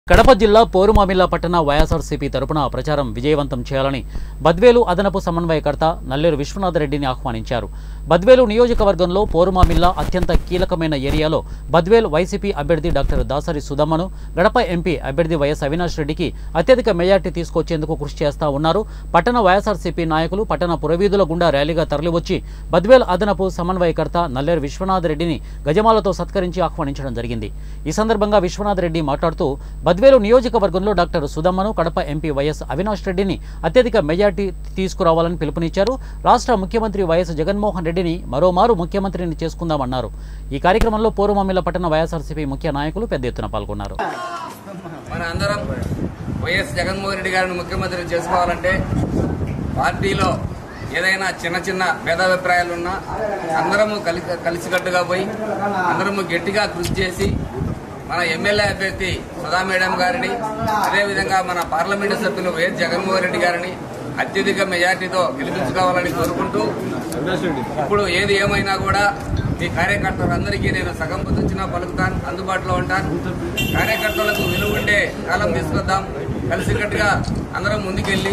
కడప జిల్లా పోరుమామిల్ల పట్టణ వైఎస్ఆర్సీపీ తరపున ప్రచారం విజయవంతం చేయాలని బద్వేలు అదనపు సమన్వయకర్త నల్లేరు విశ్వనాథరెడ్డిని ఆహ్వానించారు బద్వేలు నియోజకవర్గంలో పోరుమామిల్ల అత్యంత కీలకమైన ఏరియాలో బద్వేలు వైసీపీ అభ్యర్థి డాక్టర్ దాసరి సుధమ్మను గడప ఎంపీ అభ్యర్థి వైఎస్ అవినాష్ రెడ్డికి అత్యధిక మెజార్టీ తీసుకొచ్చేందుకు కృషి చేస్తా ఉన్నారు పట్టణ వైఎస్ఆర్సీపీ నాయకులు పట్టణ పురవీధుల గుండా ర్యాలీగా తరలివచ్చి బద్వేల్ అదనపు సమన్వయకర్త నల్లేరు విశ్వనాథ్ రెడ్డిని గజమాలతో సత్కరించి ఆహ్వానించడం జరిగింది ఈ సందర్భంగా విశ్వనాథ్ రెడ్డి మాట్లాడుతూ బద్వేలు నియోజకవర్గంలో డాక్టర్ సుధమ్మను కడప ఎంపీ వైఎస్ అవినాష్ రెడ్డిని అత్యధిక మెజార్టీ తీసుకురావాలని పిలుపునిచ్చారు రాష్ట్ర ముఖ్యమంత్రి వైఎస్ జగన్మోహన్ రెడ్డిని మరోమారు ముఖ్యమంత్రిని చేసుకుందామన్నారు ఈ కార్యక్రమంలో పూర్వమమిల పట్టణ వైఎస్ఆర్సీపీ ముఖ్య నాయకులు పెద్ద ఎత్తున పాల్గొన్నారు మన అందరం వైఎస్ జగన్మోహన్ రెడ్డి గారిని ముఖ్యమంత్రి చేసుకోవాలంటే పార్టీలో ఏదైనా చిన్న చిన్న భేదాభిప్రాయాలు ఉన్నా అందరము కలి కలిసికట్టుగా పోయి అందరము గట్టిగా కృషి చేసి మన ఎమ్మెల్యే అభ్యర్థి సుధా మేడం గారిని అదేవిధంగా మన పార్లమెంటు సభ్యులు వైఎస్ జగన్మోహన్ రెడ్డి గారిని అత్యధిక మెజార్టీతో గెలిపించుకోవాలని కోరుకుంటూ ఇప్పుడు ఏది ఏమైనా కూడా ఈ కార్యకర్తలందరికీ నేను సగం పొద్దుచ్చినా పలుకుతాను అందుబాటులో ఉంటాను కార్యకర్తలకు విలువ ఉండే కాలం తీసుకొద్దాం కలిసికట్టుగా అందరం ముందుకెళ్లి